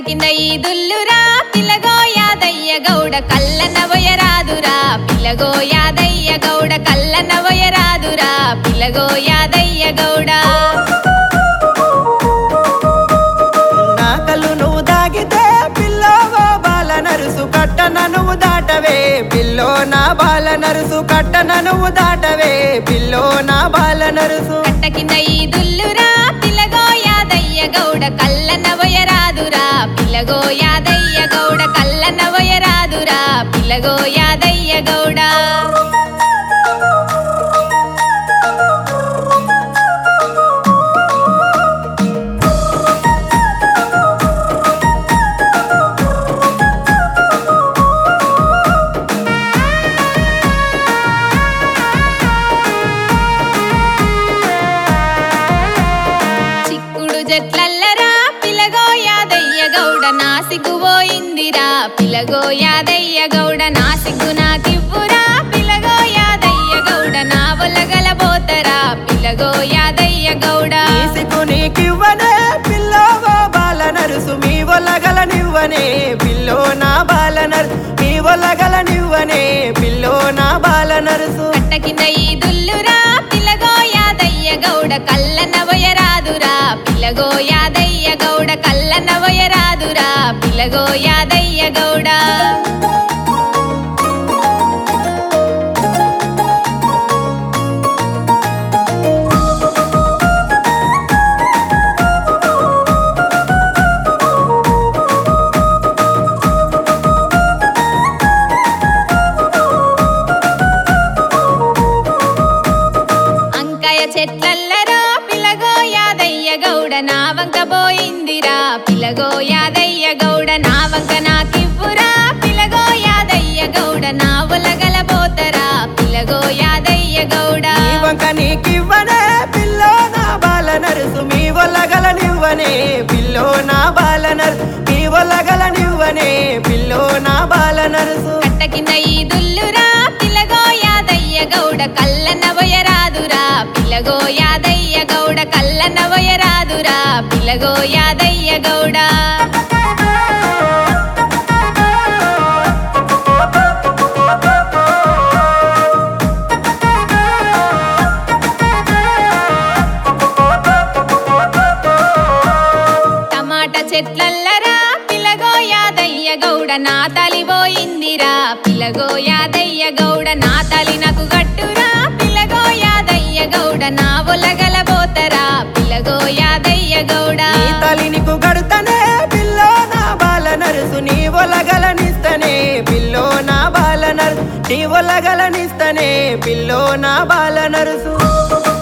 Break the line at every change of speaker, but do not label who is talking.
కింద ఈ దుల్లురా పిలగో యాదయ్య గౌడ కల్లన వయరాదురా పిలగో యాదయ్య గౌడ కల్లన వయరాదురా పిలగో యాదయ్య గౌడ
నా కళ్ళు నువ్వు దాగితే పిల్లవో బాల నరుసు కట్టన నువ్వు దాటవే పిల్లో నా బాల నరుసు కట్టన నువ్వు దాటవే పిల్లో నా బాల నరుసు
కట్ట కింద ఈ దుల్లురా పిలగో యాదయ్య గౌడ కల్లన వయరాదురా పిలగో యాదయ్య గౌడ కల్లన వయరాదురా పిలగో యాదయ్య గౌడ చిక్కుడు జట్లల్లరా పిలగో యాదయ్య గౌడ నాసిగ్గు పోయిందిరా పిలగో యాదయ్య గౌడ నాసిగ్గు నాకివ్వురా పిలగో యాదయ్య గౌడ నా వలగల పోతరా పిలగో యాదయ్య గౌడ
నీసికు నీకివ్వనే పిల్లవో బాల నరుసు మీ ఒలగల నివ్వనే పిల్లో నా బాల నరుసు మీ ఒలగల నివ్వనే పిల్లో నా బాల నరుసు
కట్ట కింద ఈ దుల్లురా పిలగో యాదయ్య గౌడ కల్లన వయరాదురా పిలగో యాదయ్య గౌడ కల్లన వయరాదురా పిలగో యాదయ్య గౌడ అంకాయ చెట్లల్లరా పిలగో యాదయ్య గౌడ నా వంక పోయిందిరా పిలగో యాదయ్య గౌడ నా వంక నాకివ్వురా పిలగో యాదయ్య గౌడ నా ఒలగల పోతరా పిలగో యాదయ్య గౌడ
నీ వంక నీకివ్వనే పిల్లో నా బాల నరుసు మీ ఒలగల నివ్వనే పిల్లో నా బాల నరుసు మీ ఒలగల నివ్వనే పిల్లో నా బాల నరుసు
కట్ట కింద ఈ దుల్లురా పిలగో యాదయ్య గౌడ కల్లన వయరాదురా పిలగో యాదయ్య గౌడ కల్లన వయరాదురా పిలగో యాదయ్య గౌడ టమాటా చెట్లల్లరా పిలగో యాదయ్య గౌడ నా తలి పోయిందిరా పిలగో యాదయ్య గౌడ నా తలి నాకు గట్టురా పిలగో యాదయ్య గౌడ నా ఒలగల పోతరా పిలగో యాదయ్య గౌడ
నీ తలి నీకు గడుతనే పిల్లో నా బాల నరుసు నీ ఒలగల నిస్తనే పిల్లో నా బాల నరుసు నీ ఒలగల నిస్తనే పిల్లో నా బాల నరుసు